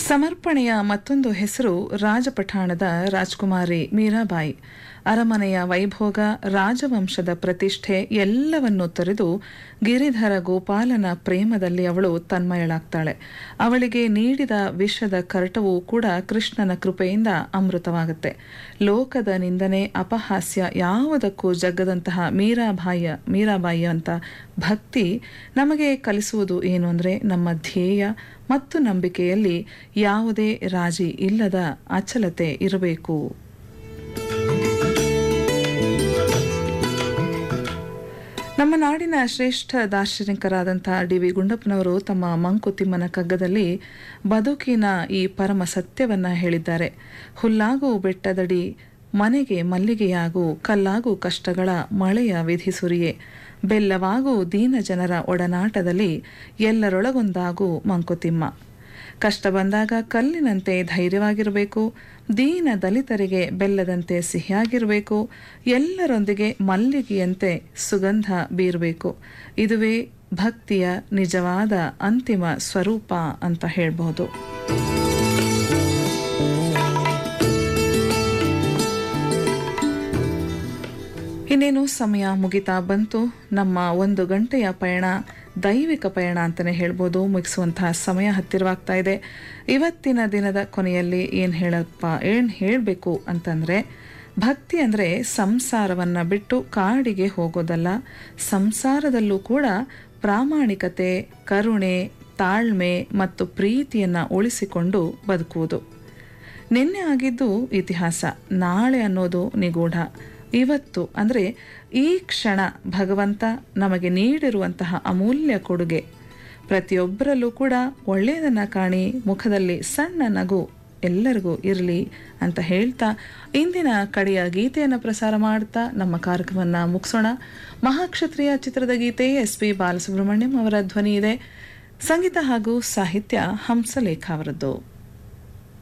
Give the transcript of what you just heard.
ಸಮರ್ಪಣೆಯ ಮತ್ತೊಂದು ಹೆಸರು ರಾಜಪಠಾಣದ ರಾಜ್ಕುಮಾರಿ ಮೀರಾಬಾಯಿ ಅರಮನೆಯ ವೈಭೋಗ ರಾಜವಂಶದ ಪ್ರತಿಷ್ಠೆ ಎಲ್ಲವನ್ನೂ ತೊರೆದು ಗಿರಿಧರ ಗೋಪಾಲನ ಪ್ರೇಮದಲ್ಲಿ ಅವಳು ತನ್ಮಯಳಾಗ್ತಾಳೆ ಅವಳಿಗೆ ನೀಡಿದ ವಿಷದ ಕರಟವೂ ಕೂಡ ಕೃಷ್ಣನ ಕೃಪೆಯಿಂದ ಅಮೃತವಾಗುತ್ತೆ ಲೋಕದ ನಿಂದನೆ ಅಪಹಾಸ್ಯ ಯಾವುದಕ್ಕೂ ಜಗ್ಗದಂತಹ ಮೀರಾಬಾಯಿಯ ಮೀರಾಬಾಯಿಯ ಅಂತ ಭಕ್ತಿ ನಮಗೆ ಕಲಿಸುವುದು ಏನು ಅಂದರೆ ನಮ್ಮ ಧ್ಯೇಯ ಮತ್ತು ನಂಬಿಕೆಯಲ್ಲಿ ಯಾವುದೇ ರಾಜಿ ಇಲ್ಲದ ಅಚಲತೆ ಇರಬೇಕು ನಮ್ಮ ನಾಡಿನ ಶ್ರೇಷ್ಠ ದಾರ್ಶನಿಕರಾದಂಥ ಡಿ ವಿ ಗುಂಡಪ್ಪನವರು ತಮ್ಮ ಮಂಕುತಿಮ್ಮನ ಕಗ್ಗದಲ್ಲಿ ಬದುಕಿನ ಈ ಪರಮ ಸತ್ಯವನ್ನ ಹೇಳಿದ್ದಾರೆ ಹುಲ್ಲಾಗು ಬೆಟ್ಟದಡಿ ಮನೆಗೆ ಮಲ್ಲಿಗೆಯಾಗು ಕಲ್ಲಾಗು ಕಷ್ಟಗಳ ಮಳೆಯ ವಿಧಿಸುರಿಯೇ ಬೆಲ್ಲವಾಗು ದೀನ ಜನರ ಒಡನಾಟದಲ್ಲಿ ಎಲ್ಲರೊಳಗೊಂದಾಗು ಮಂಕುತಿಮ್ಮ ಕಷ್ಟ ಬಂದಾಗ ಕಲ್ಲಿನಂತೆ ಧೈರ್ಯವಾಗಿರಬೇಕು ದೀನ ದಲಿತರಿಗೆ ಬೆಲ್ಲದಂತೆ ಸಿಹಿಯಾಗಿರಬೇಕು ಎಲ್ಲರೊಂದಿಗೆ ಮಲ್ಲಿಗೆಯಂತೆ ಸುಗಂಧ ಬೀರಬೇಕು ಇದುವೇ ಭಕ್ತಿಯ ನಿಜವಾದ ಅಂತಿಮ ಸ್ವರೂಪ ಅಂತ ಹೇಳ್ಬಹುದು ಇನ್ನೇನು ಸಮಯ ಮುಗಿತಾ ಬಂತು ನಮ್ಮ ಒಂದು ಗಂಟೆಯ ಪಯಣ ದೈವಿಕ ಪಯಣ ಅಂತಲೇ ಹೇಳ್ಬೋದು ಮುಗಿಸುವಂತಹ ಸಮಯ ಹತ್ತಿರವಾಗ್ತಾ ಇದೆ ಇವತ್ತಿನ ದಿನದ ಕೊನೆಯಲ್ಲಿ ಏನು ಹೇಳಪ್ಪ ಏನು ಹೇಳಬೇಕು ಅಂತಂದರೆ ಭಕ್ತಿ ಅಂದರೆ ಸಂಸಾರವನ್ನು ಬಿಟ್ಟು ಕಾಡಿಗೆ ಹೋಗೋದಲ್ಲ ಸಂಸಾರದಲ್ಲೂ ಕೂಡ ಪ್ರಾಮಾಣಿಕತೆ ಕರುಣೆ ತಾಳ್ಮೆ ಮತ್ತು ಪ್ರೀತಿಯನ್ನು ಉಳಿಸಿಕೊಂಡು ಬದುಕುವುದು ನಿನ್ನೆ ಆಗಿದ್ದು ಇತಿಹಾಸ ನಾಳೆ ಅನ್ನೋದು ನಿಗೂಢ ಇವತ್ತು ಅಂದರೆ ಈ ಕ್ಷಣ ಭಗವಂತ ನಮಗೆ ನೀಡಿರುವಂತಹ ಅಮೂಲ್ಯ ಕೊಡುಗೆ ಪ್ರತಿಯೊಬ್ಬರಲ್ಲೂ ಕೂಡ ಒಳ್ಳೆಯದನ್ನು ಕಾಣಿ ಮುಖದಲ್ಲಿ ಸಣ್ಣ ನಗು ಎಲ್ಲರಿಗೂ ಇರಲಿ ಅಂತ ಹೇಳ್ತಾ ಇಂದಿನ ಕಡೆಯ ಗೀತೆಯನ್ನು ಪ್ರಸಾರ ಮಾಡ್ತಾ ನಮ್ಮ ಕಾರ್ಯಕ್ರಮವನ್ನು ಮುಗಿಸೋಣ ಮಹಾಕ್ಷತ್ರಿಯ ಚಿತ್ರದ ಗೀತೆ ಎಸ್ ಪಿ ಬಾಲಸುಬ್ರಹ್ಮಣ್ಯಂ ಅವರ ಧ್ವನಿ ಇದೆ ಸಂಗೀತ ಹಾಗೂ ಸಾಹಿತ್ಯ ಹಂಸಲೇಖ ಅವರದ್ದು